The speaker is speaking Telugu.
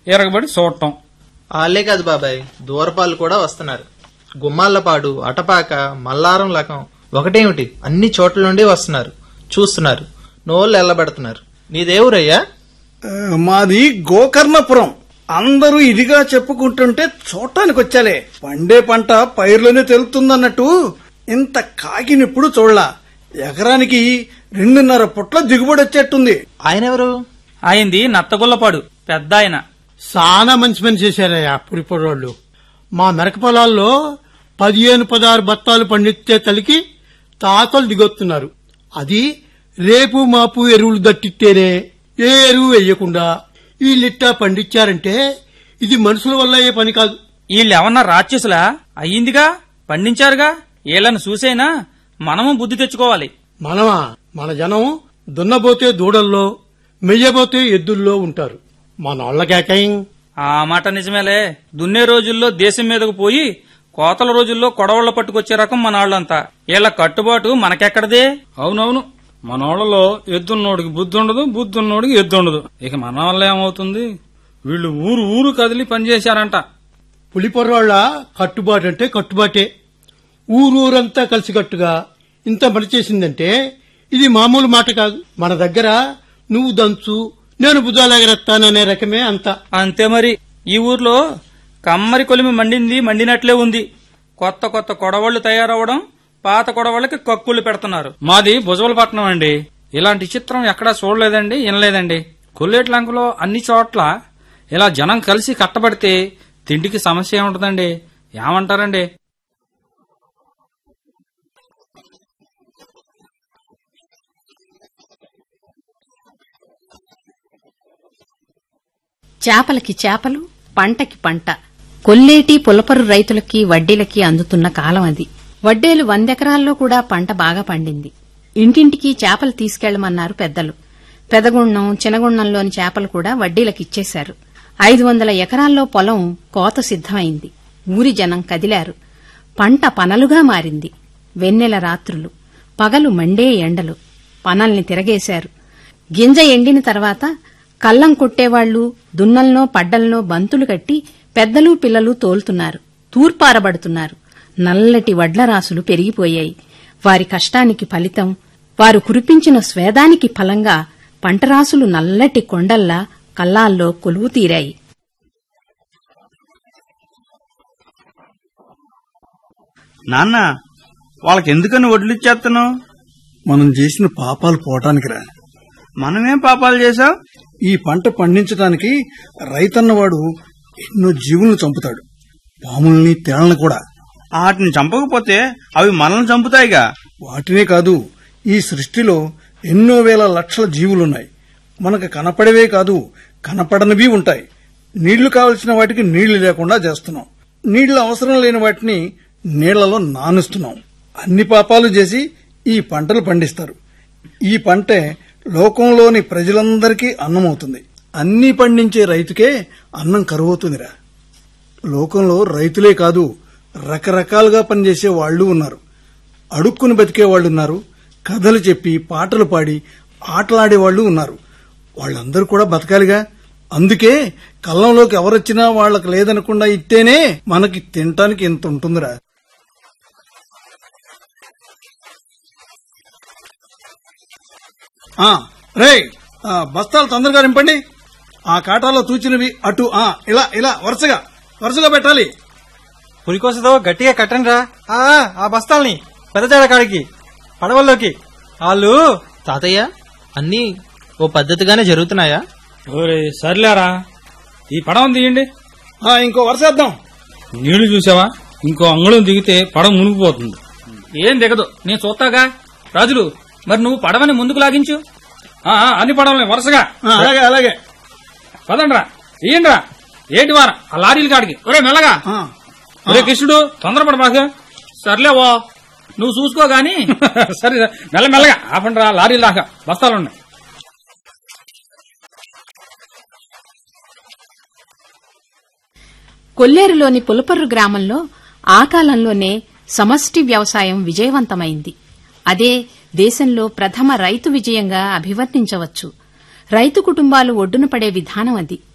ఎరగబడి చూడటం వాళ్ళే కాదు బాబాయ్ దూరపాలు కూడా వస్తున్నారు గుమ్మాలపాడు అటపాక మల్లారం లకం ఒకటేమిటి అన్ని చోట్ల నుండి వస్తున్నారు చూస్తున్నారు నోళ్ళు ఎల్లబెడుతున్నారు నీదేవురయ్యా ఆ, మాది గోకర్ణపురం అందరూ ఇదిగా చెప్పుకుంటుంటే చూడటానికి వచ్చాలే పండే పంట పైర్లోనే తెలుతుందన్నట్టు ఇంత కాకినెప్పుడు చూడలా ఎకరానికి రెండున్నర పుట్ల దిగుబడి వచ్చేట్టుంది ఆయన ఎవరు అయింది నత్తగుల్లపాడు పెద్ద ఆయన చాలా మంచి పని చేశారయ్యా పురిపొరోళ్ళు మా మెరక పొలాల్లో పదిహేను పదహారు బత్తాలు పండితే తలికి తాతలు దిగొస్తున్నారు అది రేపు మాపు ఎరువులు దట్టిస్తేనే ఏ ఎరువు వేయకుండా వీళ్ళిట్టా పండించారంటే ఇది మనుషుల వల్ల అయ్యే పని కాదు వీళ్ళెవన్నా రాక్షసులా అయ్యిందిగా పండించారుగా వీళ్ళని చూసైనా మనము బుద్ధి తెచ్చుకోవాలి మనమా మన జనం దున్నబోతే దూడల్లో మెయ్యబోతే ఎద్దుల్లో ఉంటారు మనోళ్ళకేకయం ఆ మాట నిజమేలే దున్నే రోజుల్లో దేశం మీదకు పోయి కోతల రోజుల్లో కొడవళ్ళ పట్టుకొచ్చే రకం మన వాళ్ళంతా వీళ్ళ కట్టుబాటు మనకెక్కడదే అవునవును మనోళ్ళలో ఎద్దున్నోడికి బుద్ధి ఉండదు బుద్ధి ఉన్నోడికి ఎద్దు ఉండదు ఇక మన వల్ల ఏమవుతుంది వీళ్ళు ఊరు ఊరు కదిలి పనిచేశారంట పులిపొర్రాళ్ళ కట్టుబాటు అంటే కట్టుబాటే ఊరూరంతా కలిసికట్టుగా ఇంత పని చేసిందంటే ఇది మామూలు మాట కాదు మన దగ్గర నువ్వు దంచు నేను భుజాలెగరెత్తాననే రకమే అంతా అంతే మరి ఈ ఊర్లో కమ్మరి కొలిమి మండింది మండినట్లే ఉంది కొత్త కొత్త కొడవళ్లు తయారవడం పాత కొడవళ్ళకి కక్కులు పెడుతున్నారు మాది భుజవలపట్నం అండి ఇలాంటి చిత్రం ఎక్కడా చూడలేదండి వినలేదండి కొల్లేట్లంకలో అన్ని చోట్ల ఇలా జనం కలిసి కట్టబడితే తిండికి సమస్య ఏముంటుందండి ఏమంటారండి చేపలకి చేపలు పంటకి పంట కొల్లేటి పులపరు రైతులకి వడ్డీలకి అందుతున్న కాలం అది వడ్డేలు వందెకరాల్లో కూడా పంట బాగా పండింది ఇంటింటికి చేపలు తీసుకెళ్లమన్నారు పెద్దలు పెదగుండం చినగుండంలోని చేపలు కూడా వడ్డీలకిచ్చేశారు ఐదు వందల ఎకరాల్లో పొలం కోత సిద్ధమైంది ఊరి జనం కదిలారు పంట పనలుగా మారింది వెన్నెల రాత్రులు పగలు మండే ఎండలు పనల్ని తిరగేశారు గింజ ఎండిన తర్వాత కల్లం కొట్టేవాళ్లు దున్నల్నో పడ్డల్నో బంతులు కట్టి పెద్దలు పిల్లలు తోలుతున్నారు తూర్పారబడుతున్నారు నల్లటి వడ్ల రాసులు పెరిగిపోయాయి వారి కష్టానికి ఫలితం వారు కురిపించిన స్వేదానికి ఫలంగా పంటరాసులు నల్లటి కొండల్లా కల్లాల్లో కొలువు తీరాయి నాన్న వాళ్ళకి ఎందుకని వడ్లు ఇచ్చేస్తున్నావు మనం చేసిన పాపాలు పోవటానికిరా మనమేం పాపాలు చేశాం ఈ పంట పండించడానికి రైతన్నవాడు ఎన్నో జీవులను చంపుతాడు పాముల్ని తేళ్లను కూడా వాటిని చంపకపోతే అవి మనల్ని చంపుతాయిగా వాటినే కాదు ఈ సృష్టిలో ఎన్నో వేల లక్షల జీవులున్నాయి మనకు కనపడవే కాదు కనపడనివి ఉంటాయి నీళ్లు కావలసిన వాటికి నీళ్లు లేకుండా చేస్తున్నాం నీళ్లు అవసరం లేని వాటిని నీళ్లలో నానుస్తున్నాం అన్ని పాపాలు చేసి ఈ పంటలు పండిస్తారు ఈ పంటే లోకంలోని ప్రజలందరికీ అన్నమవుతుంది అన్నీ పండించే రైతుకే అన్నం కరువవుతుందిరా లోకంలో రైతులే కాదు రకరకాలుగా పనిచేసే వాళ్ళు ఉన్నారు అడుక్కుని బతికే వాళ్ళు ఉన్నారు కథలు చెప్పి పాటలు పాడి ఆటలాడే వాళ్ళు ఉన్నారు వాళ్ళందరూ కూడా బతకాలిగా అందుకే కళ్ళంలోకి ఎవరొచ్చినా వాళ్ళకి లేదనకుండా ఇస్తేనే మనకి తినటానికి ఇంత ఉంటుందిరా ఆ, రేయ్ ఆ, బస్తాలు తొందరగా నింపండి ఆ కాటాలో తూచినవి అటు ఆ ఇలా ఇలా వరుసగా వరుసగా పెట్టాలి పులికోసతో గట్టిగా కట్టండి రా ఆ బస్తాల్ని పెద్ద కాడికి పడవల్లోకి వాళ్ళు తాతయ్య అన్నీ ఓ పద్ధతిగానే జరుగుతున్నాయా ఓరే సర్లేరా ఈ పడవ తీయండి ఆ, ఇంకో వరుసేద్దాం నీళ్లు చూసావా ఇంకో అంగుళం దిగితే పడవ మునిగిపోతుంది ఏం దిగదు నేను చూస్తాగా రాజులు మరి నువ్వు పడవని ముందుకు లాగించు ఆ, ఆ, అన్ని పడవలని వరుసగా ఆ, అలాగే అలాగే పదండ్రా తీయండిరా ఏంటి వారా ఆ లారీల కాడికి ఒరే మెల్లగా ఆ, ఒరే కృష్ణుడు తొందరపడ బాగా సర్లేవో నువ్వు చూసుకో గాని సరే మెల్ల మెల్లగా ఆపండిరా లారీలు దాకా బస్తాలు ఉన్నాయి కొల్లేరులోని పులపర్రు గ్రామంలో ఆ కాలంలోనే సమష్టి వ్యవసాయం విజయవంతమైంది అదే దేశంలో ప్రథమ రైతు విజయంగా అభివర్ణించవచ్చు రైతు కుటుంబాలు ఒడ్డున పడే విధానం అది